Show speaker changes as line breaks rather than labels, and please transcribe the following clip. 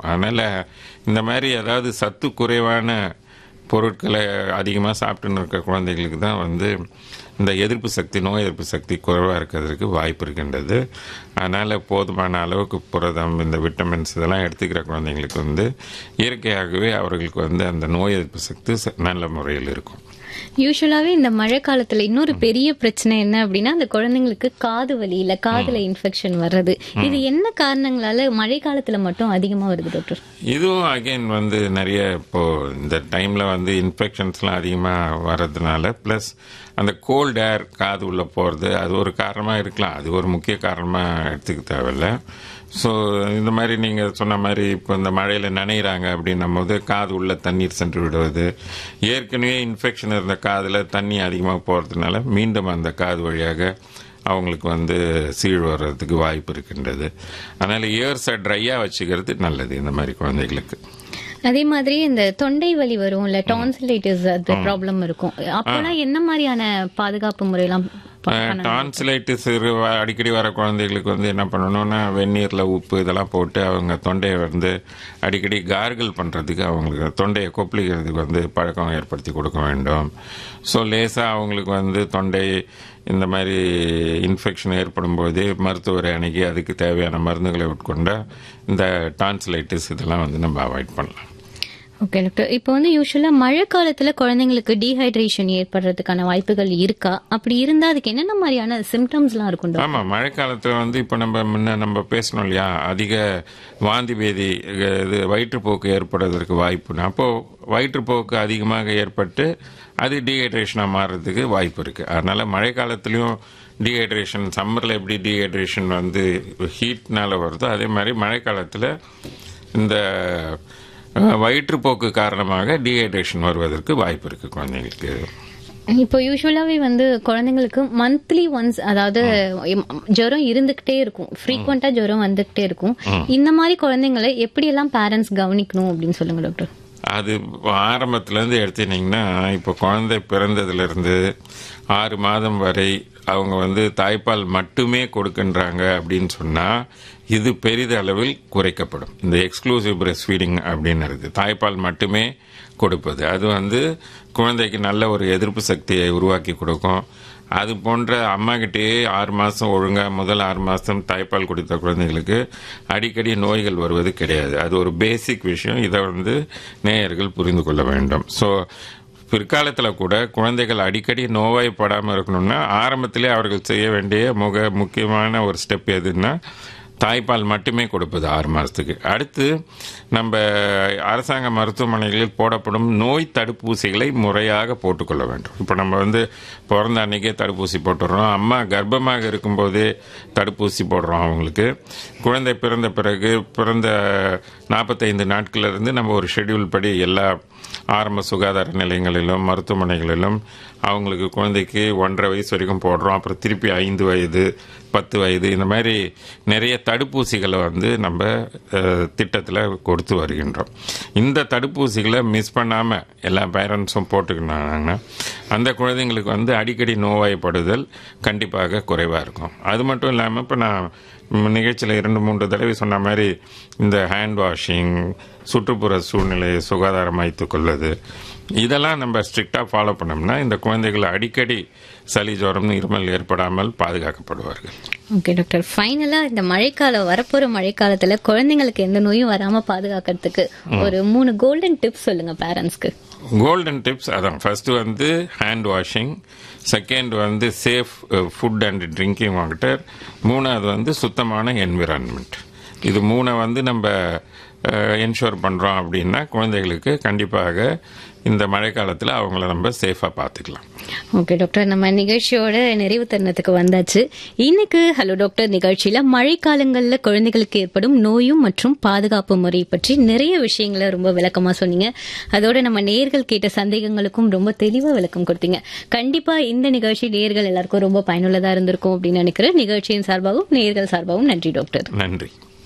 அதனால இந்த மாதிரி ஏதாவது சத்து குறைவான பொருட்களை அதிகமாக சாப்பிட்டுன்னு இருக்க குழந்தைகளுக்கு தான் வந்து இந்த எதிர்ப்பு சக்தி நோய் எதிர்ப்பு சக்தி குறைவாக இருக்கிறதுக்கு வாய்ப்பு இருக்கின்றது அதனால் போதுமான அளவுக்கு புரதம் இந்த விட்டமின்ஸ் இதெல்லாம் எடுத்துக்கிற குழந்தைங்களுக்கு வந்து இயற்கையாகவே அவர்களுக்கு வந்து அந்த நோய் எதிர்ப்பு சக்தி ச- நல்ல முறையில் இருக்கும்
யூஸ்வலாவே இந்த மழை காலத்துல இன்னொரு பெரிய பிரச்சனை என்ன அப்படின்னா அந்த குழந்தைங்களுக்கு காது வலி இல்ல காதுல இன்ஃபெக்ஷன் வர்றது இது என்ன காரணங்களால மழை காலத்துல மட்டும் அதிகமா வருது டாக்டர்
இதுவும் அகைன் வந்து நிறைய இப்போ இந்த டைம்ல வந்து இன்ஃபெக்ஷன்ஸ்லாம் அதிகமாக வர்றதுனால ப்ளஸ் அந்த கோல்ட் ஏர் காது உள்ள போகிறது அது ஒரு காரணமாக இருக்கலாம் அது ஒரு முக்கிய காரணமாக எடுத்துக்க தேவையில்ல ஸோ இந்த மாதிரி நீங்கள் சொன்ன மாதிரி இப்போ இந்த மழையில் நனையிறாங்க அப்படின்னும் போது காது உள்ள தண்ணீர் சென்று விடுவது ஏற்கனவே இன்ஃபெக்ஷன் இருந்த காதில் தண்ணி அதிகமாக போகிறதுனால மீண்டும் அந்த காது வழியாக அவங்களுக்கு வந்து சீழ் வர்றதுக்கு வாய்ப்பு இருக்கின்றது அதனால இயர்ஸை ட்ரையாக வச்சுக்கிறது நல்லது இந்த மாதிரி குழந்தைகளுக்கு
அதே மாதிரி இந்த தொண்டை வலி வரும் இல்ல டான்சிலைட்டிஸ் அது ப்ராப்ளம் இருக்கும் அப்போலாம் என்ன மாதிரியான பாதுகாப்பு முறையெல்லாம்
டான்சிலைட்டிஸ் அடிக்கடி வர குழந்தைகளுக்கு வந்து என்ன பண்ணணும்னா வெந்நீரில் உப்பு இதெல்லாம் போட்டு அவங்க தொண்டையை வந்து அடிக்கடி கார்கிள் பண்ணுறதுக்கு அவங்களுக்கு தொண்டையை கொப்பளிக்கிறதுக்கு வந்து பழக்கம் ஏற்படுத்தி கொடுக்க வேண்டும் ஸோ லேசாக அவங்களுக்கு வந்து தொண்டை இந்த மாதிரி இன்ஃபெக்ஷன் ஏற்படும் போதே மருத்துவரை அணுகி அதுக்கு தேவையான மருந்துகளை உட்கொண்டா இந்த டான்சிலைட்டிஸ் இதெல்லாம் வந்து நம்ம அவாய்ட் பண்ணலாம்
ஓகே டாக்டர் இப்போ வந்து யூஸ்வலா மழை காலத்துல குழந்தைங்களுக்கு டீஹைட்ரேஷன் ஏற்படுறதுக்கான வாய்ப்புகள் இருக்கா அப்படி இருந்தா அதுக்கு என்னென்ன மாதிரியான சிம்டம்ஸ்லாம் இருக்கும் டாக்டர்
ஆமா மழை காலத்துல வந்து இப்ப நம்ம முன்ன நம்ம பேசணும் இல்லையா அதிக வாந்தி பேதி அஹ், இது வயிற்றுப்போக்கு ஏற்படுவதற்கு வாய்ப்புனா அப்போ வயிற்றுப்போக்கு அதிகமாக ஏற்பட்டு அது டீஹைட்ரேஷனாக மாறுறதுக்கு வாய்ப்பு இருக்கு அதனால மழை காலத்துலயும் டீஹைட்ரேஷன் சம்மர்ல எப்படி டீஹைட்ரேஷன் வந்து ஹீட்னால வருதோ அதே மாதிரி மழை காலத்துல இந்த அஹ், வயிற்றுப்போக்கு காரணமாக டீஹைட்ரேஷன் வருவதற்கு வாய்ப்பு இருக்கு குழந்தைங்களுக்கு
இப்போ யூஸ்வலாவே வந்து குழந்தைங்களுக்கு மந்த்லி ஒன்ஸ் அதாவது எம், ஜுரம் இருந்துகிட்டே இருக்கும் ஃப்ரீக்வெண்டா ஜுரம் வந்துகிட்டே இருக்கும் இந்த மாதிரி குழந்தைங்களை எப்படி எல்லாம் பேரண்ட்ஸ் கவனிக்கணும் அப்படின்னு சொல்லுங்க டாக்டர்
அது ஆரம்பத்துல இருந்து எடுத்துட்டீங்கன்னா இப்போ குழந்தை பிறந்ததுல இருந்து ஆறு மாதம் வரை அவங்க வந்து தாய்ப்பால் மட்டுமே கொடுக்கின்றாங்க அப்படின்னு சொன்னா இது பெரிதளவில் குறைக்கப்படும் இந்த எக்ஸ்க்ளூசிவ் பிரஸ்ட் ஃபீடிங் அப்படின்றது தாய்ப்பால் மட்டுமே கொடுப்பது அது வந்து குழந்தைக்கு நல்ல ஒரு எதிர்ப்பு சக்தியை உருவாக்கி கொடுக்கும் அது போன்ற அம்மா கிட்டேயே ஆறு மாசம் ஒழுங்கா முதல் ஆறு மாசம் தாய்ப்பால் குடித்த குழந்தைகளுக்கு அடிக்கடி நோய்கள் வருவது கிடையாது அது ஒரு பேசிக் விஷயம் இதை வந்து நேயர்கள் புரிந்து கொள்ள வேண்டும் ஸோ பிற்காலத்தில் கூட குழந்தைகள் அடிக்கடி நோய்வாய்ப்படாமல் இருக்கணும்னா ஆரம்பத்திலே அவர்கள் செய்ய வேண்டிய முக முக்கியமான ஒரு ஸ்டெப் எதுன்னா தாய்ப்பால் மட்டுமே கொடுப்பது ஆறு மாதத்துக்கு அடுத்து நம்ம அரசாங்க மருத்துவமனைகளில் போடப்படும் நோய் தடுப்பூசிகளை முறையாக போட்டுக்கொள்ள வேண்டும் இப்போ நம்ம வந்து பிறந்த அன்னைக்கே தடுப்பூசி போட்டுடுறோம் அம்மா கர்ப்பமாக இருக்கும்போதே தடுப்பூசி போடுறோம் அவங்களுக்கு குழந்தை பிறந்த பிறகு பிறந்த நாற்பத்தைந்து நாட்கள்ல இருந்து நம்ம ஒரு ஷெட்யூல் படி எல்லா ஆரம்ப சுகாதார நிலையங்களிலும் மருத்துவமனைகளிலும் அவங்களுக்கு குழந்தைக்கு ஒன்றரை வயசு வரைக்கும் போடுறோம் அப்புறம் திருப்பி ஐந்து வயது பத்து வயது இந்த மாதிரி நிறைய தடுப்பூசிகளை வந்து நம்ம திட்டத்தில் கொடுத்து வருகின்றோம் இந்த தடுப்பூசிகளை மிஸ் பண்ணாமல் எல்லா பேரண்ட்ஸும் போட்டுக்கினாங்கன்னா அந்த குழந்தைங்களுக்கு வந்து அடிக்கடி நோய்வாய்ப்படுதல் கண்டிப்பாக குறைவாக இருக்கும் அது மட்டும் இல்லாமல் இப்போ நான் நிகழ்ச்சியில் இரண்டு மூன்று தடவை சொன்ன மாதிரி இந்த ஹேண்ட் வாஷிங் சுற்றுப்புற சூழ்நிலையை சுகாதாரமாய்த்துக் கொள்வது இதெல்லாம் நம்ம ஸ்ட்ரிக்டாக ஃபாலோ பண்ணோம்னா இந்த குழந்தைகள் அடிக்கடி சளி ஜுரம் இருமல் ஏற்படாமல் பாதுகாக்கப்படுவார்கள்
ஓகே டாக்டர் ஃபைனலா இந்த மழைக்காலம் வரப்போற மழைக்காலத்துல குழந்தைங்களுக்கு எந்த நோயும் வராம பாதுகாக்கிறதுக்கு ஒரு மூணு கோல்டன் டிப்ஸ் சொல்லுங்க பேரண்ட்ஸ்க்கு
கோல்டன் டிப்ஸ் அதான் ஃபர்ஸ்ட் வந்து ஹேண்ட் வாஷிங் செகண்ட் வந்து safe food and drinking water மூணாவது வந்து சுத்தமான என்விரான்மெண்ட் இது மூணை வந்து நம்ம என்ஷூர் பண்ணுறோம் அப்படின்னா குழந்தைகளுக்கு கண்டிப்பாக இந்த மழை காலத்தில் அவங்கள நம்ம சேஃபாக பார்த்துக்கலாம்
ஓகே டாக்டர் நம்ம நிகழ்ச்சியோட நிறைவு தருணத்துக்கு வந்தாச்சு இன்னைக்கு ஹலோ டாக்டர் நிகழ்ச்சியில மழைக்காலங்கள்ல குழந்தைகளுக்கு ஏற்படும் நோயும் மற்றும் பாதுகாப்பு முறை பற்றி நிறைய விஷயங்களை ரொம்ப விளக்கமா சொன்னீங்க அதோட நம்ம நேர்கள் கேட்ட சந்தேகங்களுக்கும் ரொம்ப தெளிவா விளக்கம் கொடுத்தீங்க கண்டிப்பா இந்த நிகழ்ச்சி நேர்கள் எல்லாருக்கும் ரொம்ப பயனுள்ளதா இருந்திருக்கும் அப்படின்னு நினைக்கிறேன் நிகழ்ச்சியின் சார்பாகவும் நேர்கள் சார்பாகவும் நன்றி டாக்டர்
நன்றி